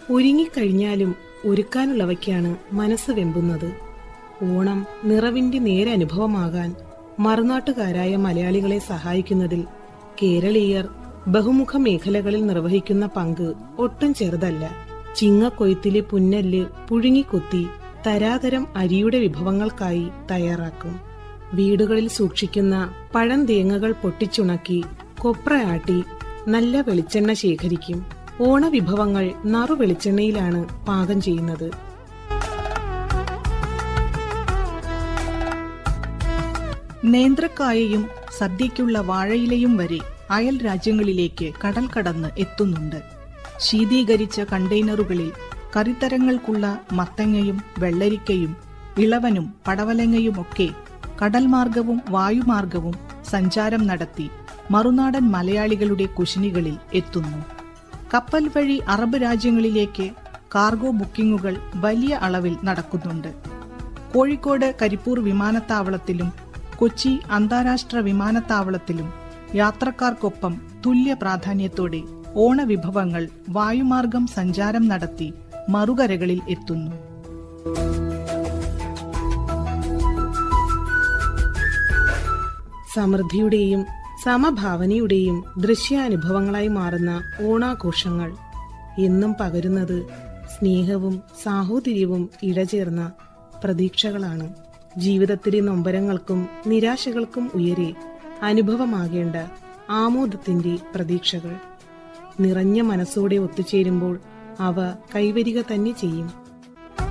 ഒരുങ്ങിക്കഴിഞ്ഞാലും ഒരുക്കാനുള്ളവയ്ക്കാണ് മനസ്സ് വെമ്പുന്നത് ഓണം നിറവിന്റെ നേരനുഭവമാകാൻ മറുനാട്ടുകാരായ മലയാളികളെ സഹായിക്കുന്നതിൽ കേരളീയർ ബഹുമുഖ മേഖലകളിൽ നിർവഹിക്കുന്ന പങ്ക് ഒട്ടും ചെറുതല്ല ചിങ്ങക്കൊയ്ത്തിലെ പുന്നല്ല് പുഴുങ്ങിക്കൊത്തി തരാതരം അരിയുടെ വിഭവങ്ങൾക്കായി തയ്യാറാക്കും വീടുകളിൽ സൂക്ഷിക്കുന്ന പഴം തേങ്ങകൾ പൊട്ടിച്ചുണക്കി കൊപ്രയാട്ടി നല്ല വെളിച്ചെണ്ണ ശേഖരിക്കും ഓണവിഭവങ്ങൾ നറു വെളിച്ചെണ്ണയിലാണ് പാകം ചെയ്യുന്നത് നേന്ത്രക്കായയും സദ്യയ്ക്കുള്ള വാഴയിലയും വരെ അയൽ രാജ്യങ്ങളിലേക്ക് കടൽ കടന്ന് എത്തുന്നുണ്ട് ശീതീകരിച്ച കണ്ടെയ്നറുകളിൽ കറിത്തരങ്ങൾക്കുള്ള മത്തങ്ങയും വെള്ളരിക്കയും ഇളവനും പടവലങ്ങയുമൊക്കെ കടൽ മാർഗവും വായുമാർഗവും സഞ്ചാരം നടത്തി മറുനാടൻ മലയാളികളുടെ കുശിനികളിൽ എത്തുന്നു കപ്പൽ വഴി അറബ് രാജ്യങ്ങളിലേക്ക് കാർഗോ ബുക്കിംഗുകൾ വലിയ അളവിൽ നടക്കുന്നുണ്ട് കോഴിക്കോട് കരിപ്പൂർ വിമാനത്താവളത്തിലും കൊച്ചി അന്താരാഷ്ട്ര വിമാനത്താവളത്തിലും യാത്രക്കാർക്കൊപ്പം തുല്യ പ്രാധാന്യത്തോടെ ഓണവിഭവങ്ങൾ വായുമാർഗം സഞ്ചാരം നടത്തി മറുകരകളിൽ എത്തുന്നു സമൃദ്ധിയുടെയും സമഭാവനയുടെയും ദൃശ്യാനുഭവങ്ങളായി മാറുന്ന ഓണാഘോഷങ്ങൾ എന്നും പകരുന്നത് സ്നേഹവും സാഹോദര്യവും ഇഴചേർന്ന പ്രതീക്ഷകളാണ് ജീവിതത്തിലെ നൊമ്പരങ്ങൾക്കും നിരാശകൾക്കും ഉയരെ അനുഭവമാകേണ്ട ആമോദത്തിന്റെ പ്രതീക്ഷകൾ നിറഞ്ഞ മനസ്സോടെ ഒത്തുചേരുമ്പോൾ അവ കൈവരിക തന്നെ ചെയ്യും